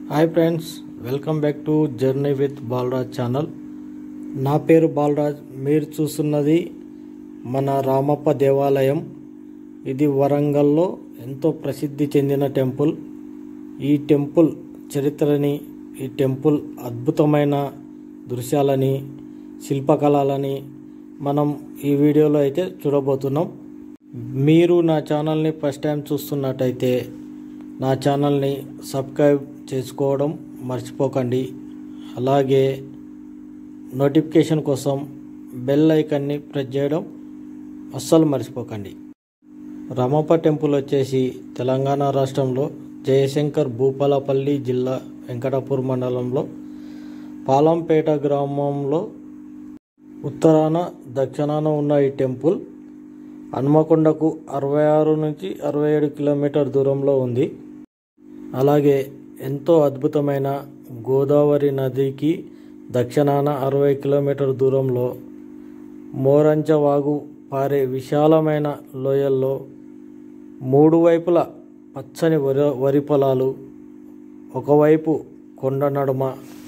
hi friends welcome back to journey with Balraj channel నా పేరు బాలరాజ్ మీరు చూస్తున్నది మన రామప్ప దేవాలయం ఇది వరంగల్లో ఎంతో ప్రసిద్ధి చెందిన టెంపుల్ ఈ టెంపుల్ చరిత్రని ఈ టెంపుల్ అద్భుతమైన దృశ్యాలని శిల్పకళలని మనం ఈ వీడియోలో అయితే చూడబోతున్నాం మీరు నా ఛానల్ని ఫస్ట్ టైం చూస్తున్నట్టయితే నా ఛానల్ని సబ్స్క్రైబ్ చేసుకోవడం మర్చిపోకండి అలాగే నోటిఫికేషన్ కోసం బెల్ ఐకాన్ని ప్రెస్ చేయడం అస్సలు మర్చిపోకండి రామప్ప టెంపుల్ వచ్చేసి తెలంగాణ రాష్ట్రంలో జయశంకర్ భూపాలపల్లి జిల్లా వెంకటాపూర్ మండలంలో పాలంపేట గ్రామంలో ఉత్తరాన దక్షిణాన ఉన్న ఈ టెంపుల్ హన్మకొండకు అరవై ఆరు నుంచి అరవై ఏడు కిలోమీటర్ దూరంలో ఉంది అలాగే ఎంతో అద్భుతమైన గోదావరి నదికి దక్షిణాన అరవై కిలోమీటర్ దూరంలో మోరంచ వాగు పారే విశాలమైన లోయల్లో మూడు వైపుల పచ్చని వరి వరి పొలాలు ఒకవైపు కొండ నడుమ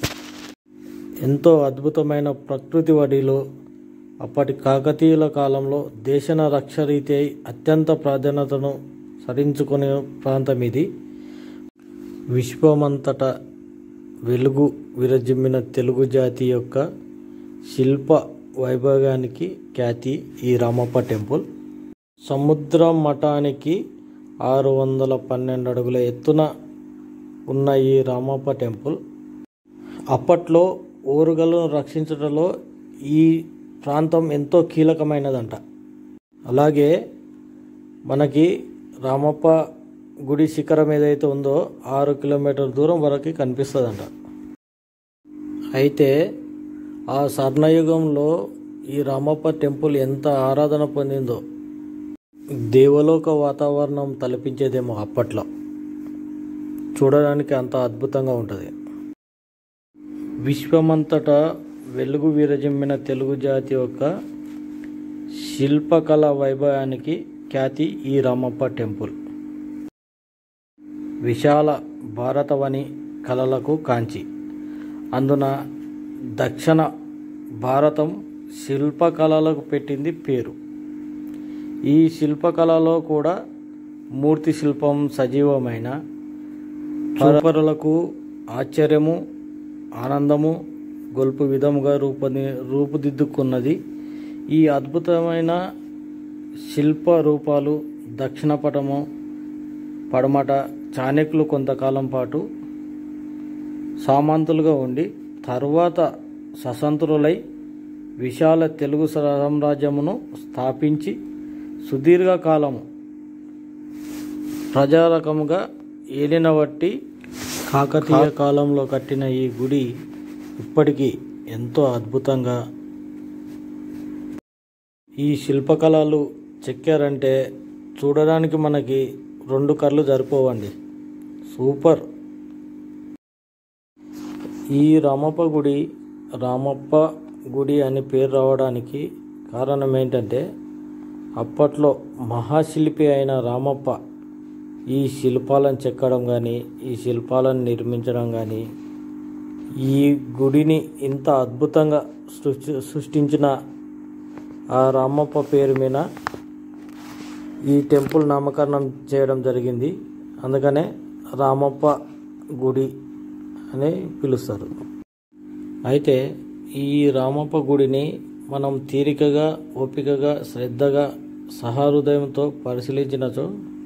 ఎంతో అద్భుతమైన ప్రకృతి వడిలో అప్పటి కాకతీయుల కాలంలో దేశన రక్షరీతి అయి అత్యంత ప్రాధాన్యతను సరించుకునే ప్రాంతం ఇది విశ్వమంతట వెలుగు విరజిమ్మిన తెలుగు జాతి యొక్క శిల్ప వైభవానికి ఖ్యాతి ఈ రామప్ప టెంపుల్ సముద్ర మఠానికి ఆరు వందల పన్నెండు అడుగుల ఎత్తున ఉన్న ఈ రామప్ప టెంపుల్ అప్పట్లో ఓరుగలను రక్షించడంలో ఈ ప్రాంతం ఎంతో కీలకమైనదంట అలాగే మనకి రామప్ప గుడి శిఖరం ఏదైతే ఉందో ఆరు కిలోమీటర్ దూరం వరకు కనిపిస్తుందంట అయితే ఆ స్వర్ణయుగంలో ఈ రామప్ప టెంపుల్ ఎంత ఆరాధన పొందిందో దేవలోక వాతావరణం తలపించేదేమో అప్పట్లో చూడడానికి అంత అద్భుతంగా ఉంటుంది విశ్వమంతటా వెలుగు విరజిమ్మిన తెలుగు జాతి యొక్క శిల్పకళ వైభవానికి ఖ్యాతి ఈ రామప్ప టెంపుల్ విశాల భారతవని కళలకు కాంచి అందున దక్షిణ భారతం శిల్పకళలకు పెట్టింది పేరు ఈ శిల్పకళలో కూడా మూర్తి శిల్పం సజీవమైన పరపరులకు ఆశ్చర్యము ఆనందము గొల్పు విధముగా రూపది రూపుదిద్దుకున్నది ఈ అద్భుతమైన శిల్ప రూపాలు దక్షిణ పటము పడమట చాణక్యులు కొంతకాలం పాటు సామంతులుగా ఉండి తర్వాత సశంతురులై విశాల తెలుగు సామ్రాజ్యమును స్థాపించి సుదీర్ఘకాలము ప్రజారకముగా ఏలిన బట్టి కాకతీయ కాలంలో కట్టిన ఈ గుడి ఇప్పటికీ ఎంతో అద్భుతంగా ఈ శిల్పకళలు చెక్కారంటే చూడడానికి మనకి రెండు కళ్ళు సరిపోవండి సూపర్ ఈ రామప్ప గుడి రామప్ప గుడి అని పేరు రావడానికి కారణం ఏంటంటే అప్పట్లో మహాశిల్పి అయిన రామప్ప ఈ శిల్పాలను చెక్కడం కానీ ఈ శిల్పాలను నిర్మించడం కానీ ఈ గుడిని ఇంత అద్భుతంగా సృష్టి సృష్టించిన ఆ రామప్ప పేరు మీద ఈ టెంపుల్ నామకరణం చేయడం జరిగింది అందుకనే రామప్ప గుడి అని పిలుస్తారు అయితే ఈ రామప్ప గుడిని మనం తీరికగా ఓపికగా శ్రద్ధగా సహృదయంతో పరిశీలించినచో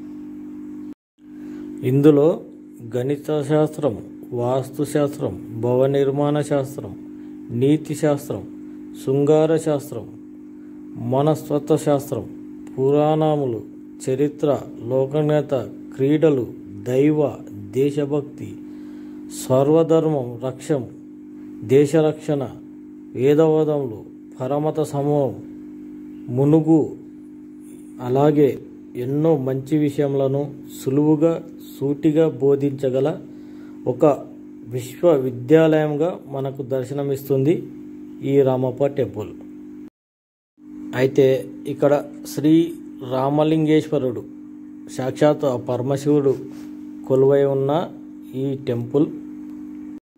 ఇందులో గణిత శాస్త్రం వాస్తు శాస్త్రం భవ నిర్మాణ శాస్త్రం నీతి శాస్త్రం శృంగార శాస్త్రం మనస్తత్వ శాస్త్రం పురాణములు చరిత్ర లోకజ్ఞత క్రీడలు దైవ దేశభక్తి సర్వధర్మం రక్షం దేశరక్షణ వేదవాదములు పరమత సమూహం మునుగు అలాగే ఎన్నో మంచి విషయములను సులువుగా సూటిగా బోధించగల ఒక విశ్వవిద్యాలయంగా మనకు దర్శనమిస్తుంది ఈ రామప్ప టెంపుల్ అయితే ఇక్కడ శ్రీ రామలింగేశ్వరుడు సాక్షాత్ ఆ పరమశివుడు కొలువై ఉన్న ఈ టెంపుల్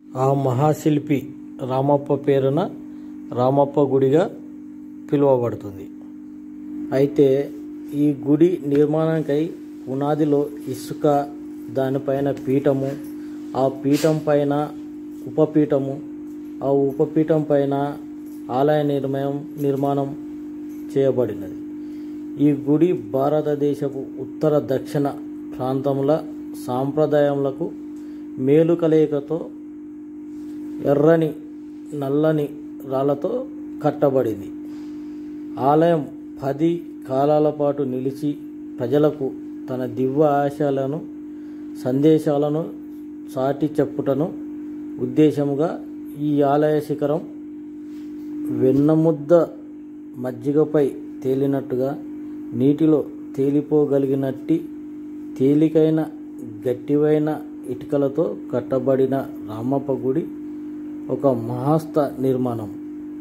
ఆ మహాశిల్పి రామప్ప పేరున రామప్ప గుడిగా పిలువబడుతుంది అయితే ఈ గుడి నిర్మాణానికై పునాదిలో ఇసుక దానిపైన పీఠము ఆ పీఠం పైన ఉపపీఠము ఆ ఉపపీఠం పైన ఆలయ నిర్మయం నిర్మాణం చేయబడినది ఈ గుడి భారతదేశపు ఉత్తర దక్షిణ ప్రాంతముల సాంప్రదాయములకు మేలు కలయికతో ఎర్రని నల్లని రాళ్లతో కట్టబడింది ఆలయం పది కాలాల పాటు నిలిచి ప్రజలకు తన దివ్య ఆశయాలను సందేశాలను చాటి చెప్పుటను ఉద్దేశముగా ఈ ఆలయ శిఖరం వెన్నముద్ద మజ్జిగపై తేలినట్టుగా నీటిలో తేలిపోగలిగినట్టి తేలికైన గట్టివైన ఇటుకలతో కట్టబడిన రామప్ప గుడి ఒక మహాస్త నిర్మాణం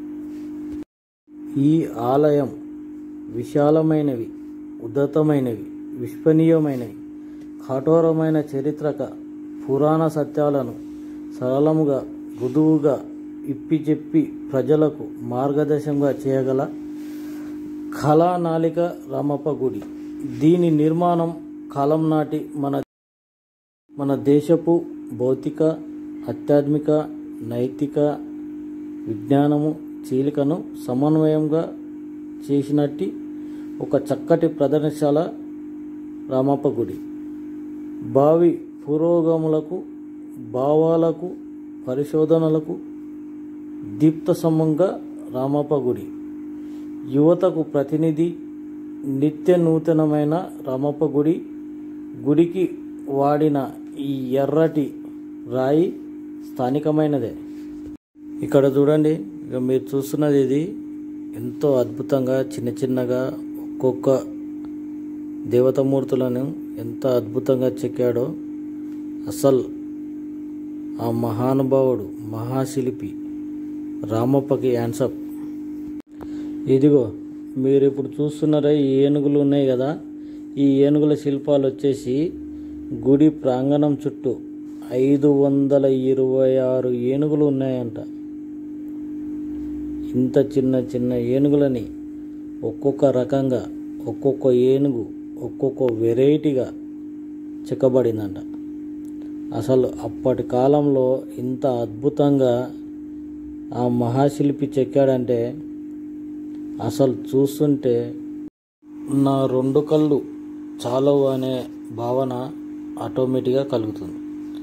ఈ ఆలయం విశాలమైనవి ఉద్ధతమైనవి విశ్వనీయమైనవి కఠోరమైన చరిత్రక పురాణ సత్యాలను సరళముగా మృదువుగా ఇప్పి చెప్పి ప్రజలకు మార్గదర్శనంగా చేయగల కళానాళిక రామప్ప గుడి దీని నిర్మాణం కాలం నాటి మన మన దేశపు భౌతిక ఆధ్యాత్మిక నైతిక విజ్ఞానము చీలికను సమన్వయంగా చేసినట్టి ఒక చక్కటి ప్రదర్శనశాల రామప్ప గుడి భావి పురోగములకు భావాలకు పరిశోధనలకు దీప్త సమంగా రామప్ప గుడి యువతకు ప్రతినిధి నిత్య నూతనమైన రామప్ప గుడి గుడికి వాడిన ఈ ఎర్రటి రాయి స్థానికమైనదే ఇక్కడ చూడండి ఇక మీరు చూస్తున్నది ఇది ఎంతో అద్భుతంగా చిన్న చిన్నగా ఒక్కొక్క దేవతామూర్తులను ఎంత అద్భుతంగా చెక్కాడో అసలు ఆ మహానుభావుడు మహాశిల్పి రామప్పకి యాన్సప్ ఇదిగో మీరు ఇప్పుడు చూస్తున్నారా ఈ ఏనుగులు ఉన్నాయి కదా ఈ ఏనుగుల శిల్పాలు వచ్చేసి గుడి ప్రాంగణం చుట్టూ ఐదు వందల ఇరవై ఆరు ఏనుగులు ఉన్నాయంట ఇంత చిన్న చిన్న ఏనుగులని ఒక్కొక్క రకంగా ఒక్కొక్క ఏనుగు ఒక్కొక్క వెరైటీగా చెక్కబడిందంట అసలు అప్పటి కాలంలో ఇంత అద్భుతంగా ఆ మహాశిల్పి చెక్కాడంటే అసలు చూస్తుంటే నా రెండు కళ్ళు చాలవు అనే భావన ఆటోమేటిక్గా కలుగుతుంది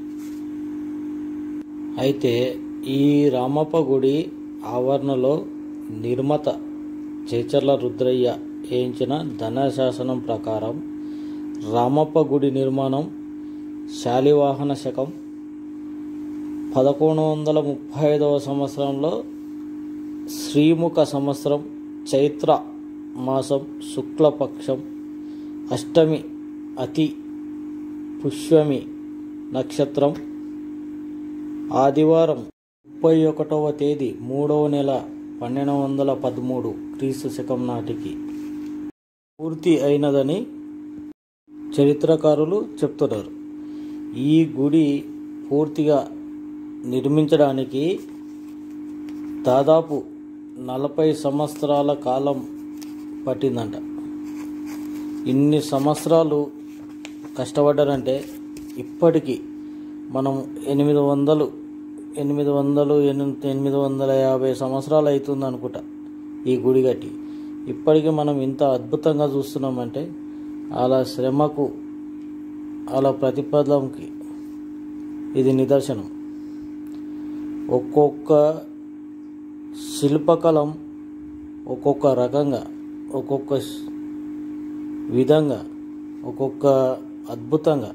అయితే ఈ రామప్ప గుడి ఆవరణలో నిర్మత చేచర్ల రుద్రయ్య వేయించిన ధనశాసనం ప్రకారం రామప్ప గుడి నిర్మాణం శాలివాహన శకం పదకొండు వందల ముప్పై ఐదవ సంవత్సరంలో శ్రీముఖ సంవత్సరం చైత్ర మాసం శుక్లపక్షం అష్టమి అతి పుష్యమి నక్షత్రం ఆదివారం ముప్పై ఒకటవ తేదీ మూడవ నెల పన్నెండు వందల పదమూడు క్రీస్తు శకం నాటికి పూర్తి అయినదని చరిత్రకారులు చెప్తున్నారు ఈ గుడి పూర్తిగా నిర్మించడానికి దాదాపు నలభై సంవత్సరాల కాలం పట్టిందంట ఇన్ని సంవత్సరాలు కష్టపడ్డారంటే ఇప్పటికీ మనం ఎనిమిది వందలు ఎనిమిది వందలు ఎనిమిది ఎనిమిది వందల యాభై సంవత్సరాలు అవుతుంది అనుకుంటా ఈ గుడి కట్టి ఇప్పటికీ మనం ఇంత అద్భుతంగా చూస్తున్నామంటే అలా శ్రమకు అలా ప్రతిపదంకి ఇది నిదర్శనం ఒక్కొక్క శిల్పకలం ఒక్కొక్క రకంగా ఒక్కొక్క విధంగా ఒక్కొక్క అద్భుతంగా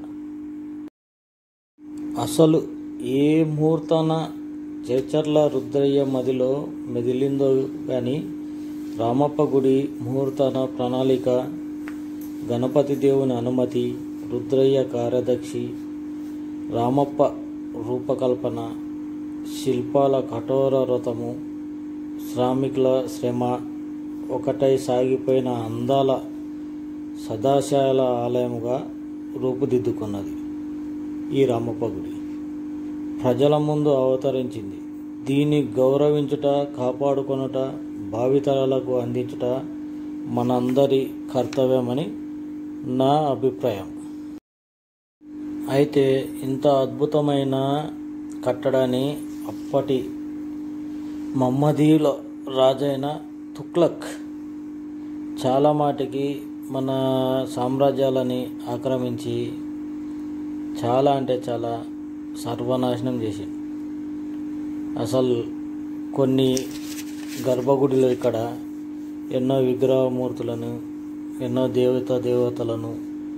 అసలు ఏ ముహూర్తాన చేచర్ల రుద్రయ్య మదిలో మెదిలిందో కానీ రామప్ప గుడి ముహూర్తాన ప్రణాళిక గణపతి దేవుని అనుమతి రుద్రయ్య కార్యదర్శి రామప్ప రూపకల్పన శిల్పాల కఠోర వ్రతము శ్రామికుల శ్రమ ఒకటై సాగిపోయిన అందాల సదాశయాల ఆలయముగా రూపుదిద్దుకున్నది ఈ రామప్ప గుడి ప్రజల ముందు అవతరించింది దీన్ని గౌరవించుట కాపాడుకొనుట భావితరాలకు అందించుట మనందరి కర్తవ్యమని నా అభిప్రాయం అయితే ఇంత అద్భుతమైన కట్టడాన్ని అప్పటి మహమ్మదీయుల రాజైన తుక్లక్ చాలా మాటికి మన సామ్రాజ్యాలని ఆక్రమించి చాలా అంటే చాలా సర్వనాశనం చేసింది అసలు కొన్ని గర్భగుడిలో ఇక్కడ ఎన్నో విగ్రహమూర్తులను ఎన్నో దేవత దేవతలను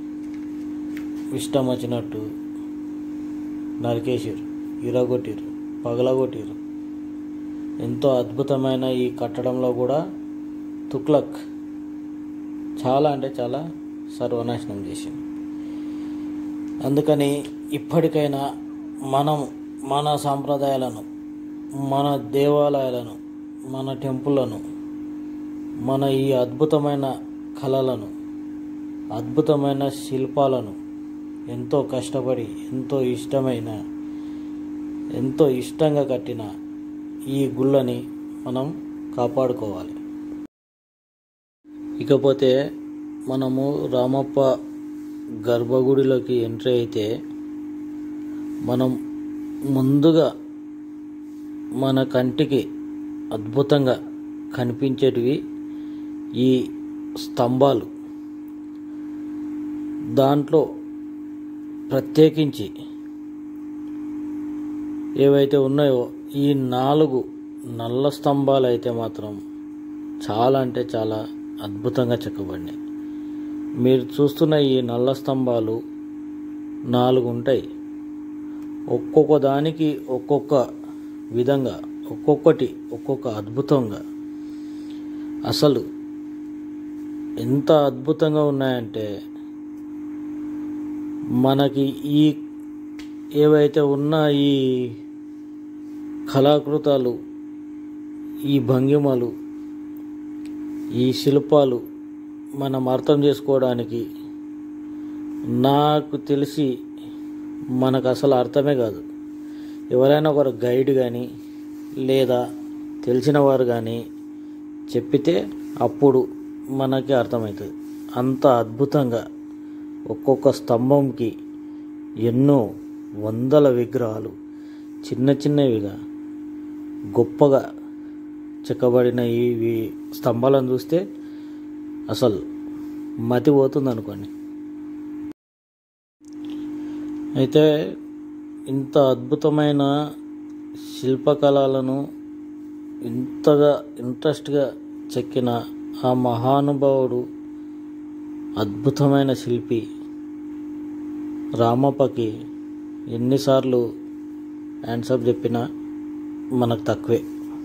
ఇష్టం వచ్చినట్టు నరికేసారు ఇరగొట్టిరు పగలగొట్టిరు ఎంతో అద్భుతమైన ఈ కట్టడంలో కూడా తుక్లక్ చాలా అంటే చాలా సర్వనాశనం చేసింది అందుకని ఇప్పటికైనా మనం మన సాంప్రదాయాలను మన దేవాలయాలను మన టెంపుల్లను మన ఈ అద్భుతమైన కళలను అద్భుతమైన శిల్పాలను ఎంతో కష్టపడి ఎంతో ఇష్టమైన ఎంతో ఇష్టంగా కట్టిన ఈ గుళ్ళని మనం కాపాడుకోవాలి ఇకపోతే మనము రామప్ప గర్భగుడిలోకి ఎంట్రీ అయితే మనం ముందుగా మన కంటికి అద్భుతంగా కనిపించేటివి ఈ స్తంభాలు దాంట్లో ప్రత్యేకించి ఏవైతే ఉన్నాయో ఈ నాలుగు నల్ల స్తంభాలు అయితే మాత్రం చాలా అంటే చాలా అద్భుతంగా చెక్కబడినాయి మీరు చూస్తున్న ఈ నల్ల స్తంభాలు నాలుగు ఉంటాయి ఒక్కొక్క దానికి ఒక్కొక్క విధంగా ఒక్కొక్కటి ఒక్కొక్క అద్భుతంగా అసలు ఎంత అద్భుతంగా ఉన్నాయంటే మనకి ఈ ఏవైతే ఉన్న ఈ కళాకృతాలు ఈ భంగిమలు ఈ శిల్పాలు మనం అర్థం చేసుకోవడానికి నాకు తెలిసి మనకు అసలు అర్థమే కాదు ఎవరైనా ఒకరు గైడ్ కానీ లేదా తెలిసిన వారు కానీ చెప్పితే అప్పుడు మనకి అర్థమవుతుంది అంత అద్భుతంగా ఒక్కొక్క స్తంభంకి ఎన్నో వందల విగ్రహాలు చిన్న చిన్నవిగా గొప్పగా చెక్కబడిన ఈ స్తంభాలను చూస్తే అసలు మతి పోతుంది అనుకోండి అయితే ఇంత అద్భుతమైన శిల్పకళలను ఇంతగా ఇంట్రెస్ట్గా చెక్కిన ఆ మహానుభావుడు అద్భుతమైన శిల్పి రామప్పకి ఎన్నిసార్లు ఆన్సర్ చెప్పినా మనకు తక్కువే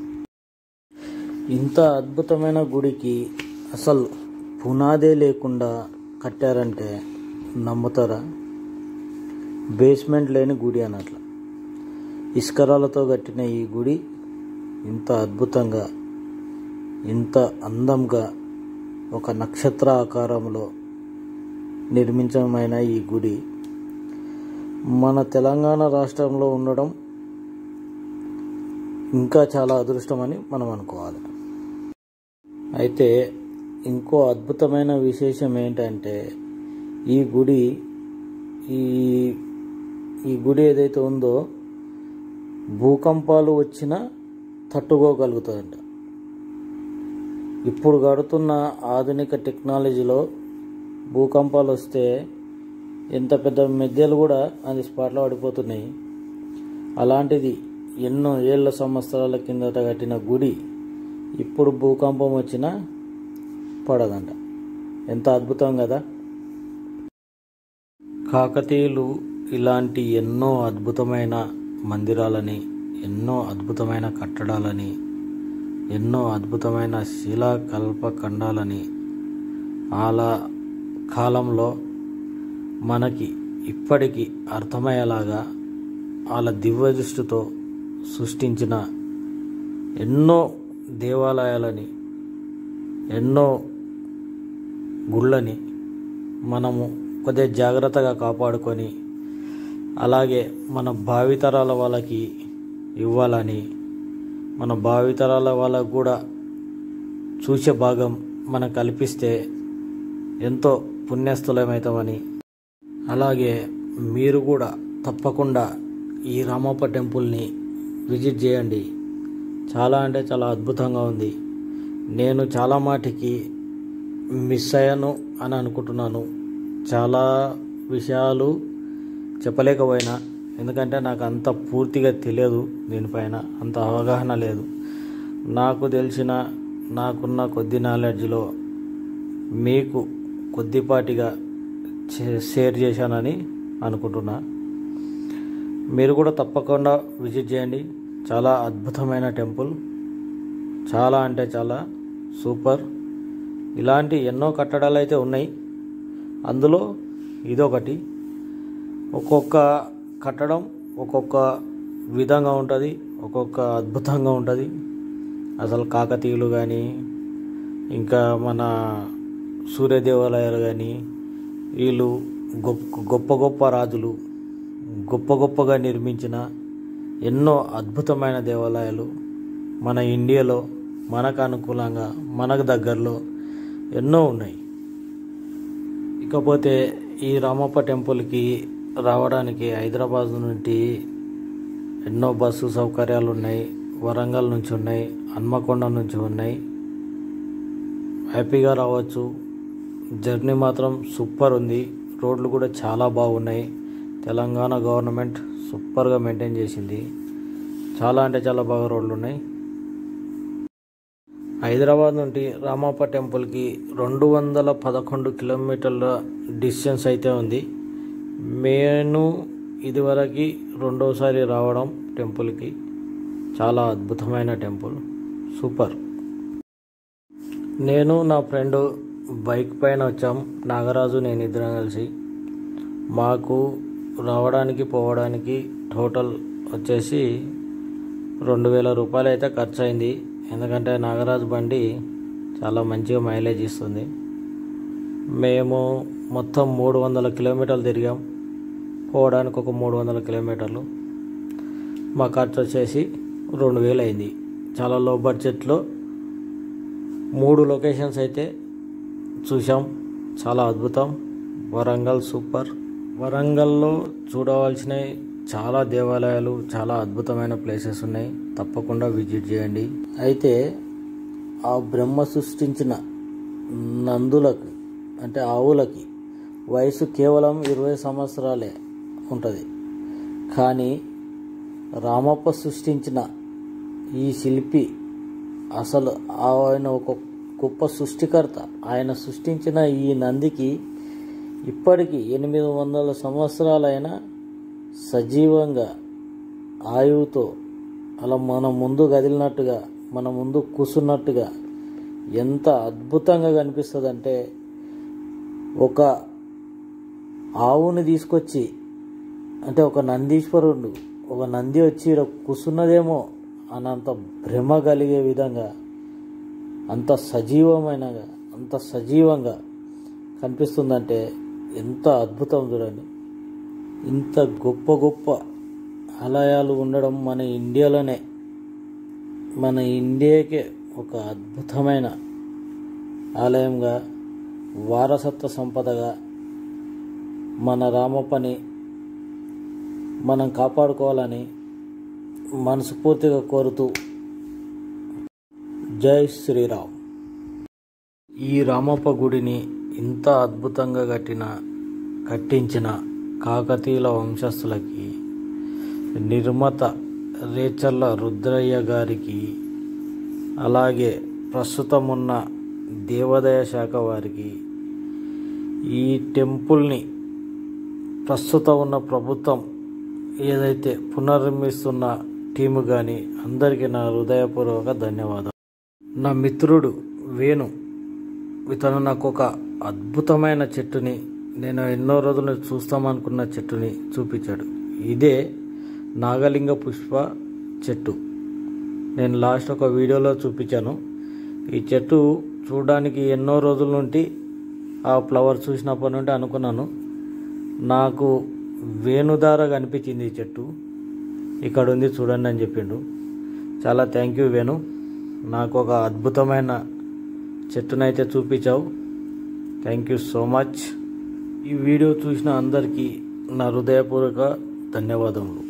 ఇంత అద్భుతమైన గుడికి అసలు పునాదే లేకుండా కట్టారంటే నమ్ముతారా బేస్మెంట్ లేని గుడి అన్నట్లు ఇస్కరాలతో కట్టిన ఈ గుడి ఇంత అద్భుతంగా ఇంత అందంగా ఒక నక్షత్ర ఆకారంలో నిర్మించమైన ఈ గుడి మన తెలంగాణ రాష్ట్రంలో ఉండడం ఇంకా చాలా అదృష్టమని మనం అనుకోవాలి అయితే ఇంకో అద్భుతమైన విశేషం ఏంటంటే ఈ గుడి ఈ ఈ గుడి ఏదైతే ఉందో భూకంపాలు వచ్చినా తట్టుకోగలుగుతుందంట ఇప్పుడు కడుతున్న ఆధునిక టెక్నాలజీలో భూకంపాలు వస్తే ఎంత పెద్ద మెద్దెలు కూడా అది స్పాట్లో పడిపోతున్నాయి అలాంటిది ఎన్నో ఏళ్ళ సంవత్సరాల కిందట కట్టిన గుడి ఇప్పుడు భూకంపం వచ్చినా పడదంట ఎంత అద్భుతం కదా కాకతీయులు ఇలాంటి ఎన్నో అద్భుతమైన మందిరాలని ఎన్నో అద్భుతమైన కట్టడాలని ఎన్నో అద్భుతమైన శిలాకల్పఖండాలని అలా కాలంలో మనకి ఇప్పటికీ అర్థమయ్యేలాగా వాళ్ళ దివ్య దృష్టితో సృష్టించిన ఎన్నో దేవాలయాలని ఎన్నో గుళ్ళని మనము కొద్దిగా జాగ్రత్తగా కాపాడుకొని అలాగే మన భావితరాల వాళ్ళకి ఇవ్వాలని మన భావితరాల వాళ్ళకు కూడా చూసే భాగం మనం కల్పిస్తే ఎంతో పుణ్యస్థలమవుతామని అలాగే మీరు కూడా తప్పకుండా ఈ రామప్ప టెంపుల్ని విజిట్ చేయండి చాలా అంటే చాలా అద్భుతంగా ఉంది నేను చాలా మాటికి మిస్ అయ్యాను అని అనుకుంటున్నాను చాలా విషయాలు చెప్పలేకపోయినా ఎందుకంటే నాకు అంత పూర్తిగా తెలియదు దీనిపైన అంత అవగాహన లేదు నాకు తెలిసిన నాకున్న కొద్ది నాలెడ్జ్లో మీకు కొద్దిపాటిగా చే- షేర్ చేశానని అనుకుంటున్నా మీరు కూడా తప్పకుండా విజిట్ చేయండి చాలా అద్భుతమైన టెంపుల్ చాలా అంటే చాలా సూపర్ ఇలాంటి ఎన్నో కట్టడాలు అయితే ఉన్నాయి అందులో ఇదొకటి ఒక్కొక్క కట్టడం ఒక్కొక్క విధంగా ఉంటుంది ఒక్కొక్క అద్భుతంగా ఉంటుంది అసలు కాకతీయులు కానీ ఇంకా మన సూర్యదేవాలయాలు కానీ వీళ్ళు గొప్ప గొప్ప గొప్ప రాజులు గొప్ప గొప్పగా నిర్మించిన ఎన్నో అద్భుతమైన దేవాలయాలు మన ఇండియాలో మనకు అనుకూలంగా మనకు దగ్గరలో ఎన్నో ఉన్నాయి ఇకపోతే ఈ రామప్ప టెంపుల్కి రావడానికి హైదరాబాద్ నుండి ఎన్నో బస్సు సౌకర్యాలు ఉన్నాయి వరంగల్ నుంచి ఉన్నాయి హన్మకొండ నుంచి ఉన్నాయి హ్యాపీగా రావచ్చు జర్నీ మాత్రం సూపర్ ఉంది రోడ్లు కూడా చాలా బాగున్నాయి తెలంగాణ గవర్నమెంట్ సూపర్గా మెయింటైన్ చేసింది చాలా అంటే చాలా బాగా రోడ్లు ఉన్నాయి హైదరాబాద్ నుండి రామప్ప టెంపుల్కి రెండు వందల పదకొండు కిలోమీటర్ల డిస్టెన్స్ అయితే ఉంది నేను ఇదివరకు రెండోసారి రావడం టెంపుల్కి చాలా అద్భుతమైన టెంపుల్ సూపర్ నేను నా ఫ్రెండ్ బైక్ పైన వచ్చాం నాగరాజు నేను ఇద్దరం కలిసి మాకు రావడానికి పోవడానికి టోటల్ వచ్చేసి రెండు వేల రూపాయలు అయితే ఖర్చు అయింది ఎందుకంటే నాగరాజు బండి చాలా మంచిగా మైలేజ్ ఇస్తుంది మేము మొత్తం మూడు వందల కిలోమీటర్లు తిరిగాం పోవడానికి ఒక మూడు వందల కిలోమీటర్లు మా ఖర్చు వచ్చేసి రెండు వేలు అయింది చాలా లో బడ్జెట్లో మూడు లొకేషన్స్ అయితే చూసాం చాలా అద్భుతం వరంగల్ సూపర్ వరంగల్లో చూడవలసిన చాలా దేవాలయాలు చాలా అద్భుతమైన ప్లేసెస్ ఉన్నాయి తప్పకుండా విజిట్ చేయండి అయితే ఆ బ్రహ్మ సృష్టించిన నందులకు అంటే ఆవులకి వయసు కేవలం ఇరవై సంవత్సరాలే ఉంటుంది కానీ రామప్ప సృష్టించిన ఈ శిల్పి అసలు ఆయన ఒక గొప్ప సృష్టికర్త ఆయన సృష్టించిన ఈ నందికి ఇప్పటికీ ఎనిమిది వందల సంవత్సరాలైన సజీవంగా ఆయువుతో అలా మన ముందు కదిలినట్టుగా మన ముందు కూసున్నట్టుగా ఎంత అద్భుతంగా కనిపిస్తుందంటే ఒక ఆవుని తీసుకొచ్చి అంటే ఒక నందీశ్వరుడు ఒక నంది వచ్చి ఈడ కూసున్నదేమో అనంత భ్రమ కలిగే విధంగా అంత సజీవమైనగా అంత సజీవంగా కనిపిస్తుందంటే ఎంత అద్భుతం చూడండి ఇంత గొప్ప గొప్ప ఆలయాలు ఉండడం మన ఇండియాలోనే మన ఇండియాకే ఒక అద్భుతమైన ఆలయంగా వారసత్వ సంపదగా మన రామప్పని మనం కాపాడుకోవాలని మనస్ఫూర్తిగా కోరుతూ జై శ్రీరామ్ ఈ రామప్ప గుడిని ఇంత అద్భుతంగా కట్టిన కట్టించిన కాకతీయుల వంశస్థులకి నిర్మత రేచర్ల రుద్రయ్య గారికి అలాగే ప్రస్తుతం ఉన్న దేవాదాయ శాఖ వారికి ఈ టెంపుల్ని ప్రస్తుతం ఉన్న ప్రభుత్వం ఏదైతే పునర్నిర్మిస్తున్న టీము కానీ అందరికీ నా హృదయపూర్వక ధన్యవాదాలు నా మిత్రుడు వేణు ఇతను నాకు ఒక అద్భుతమైన చెట్టుని నేను ఎన్నో రోజులు చూస్తామనుకున్న చెట్టుని చూపించాడు ఇదే నాగలింగ పుష్ప చెట్టు నేను లాస్ట్ ఒక వీడియోలో చూపించాను ఈ చెట్టు చూడడానికి ఎన్నో రోజుల నుండి ఆ ఫ్లవర్ చూసినప్పటి నుండి అనుకున్నాను నాకు వేణుదార కనిపించింది ఈ చెట్టు ఇక్కడ ఉంది చూడండి అని చెప్పిండు చాలా థ్యాంక్ యూ వేణు నాకు ఒక అద్భుతమైన చెట్టునైతే చూపించావు థ్యాంక్ యూ సో మచ్ ఈ వీడియో చూసిన అందరికీ నా హృదయపూర్వక ధన్యవాదములు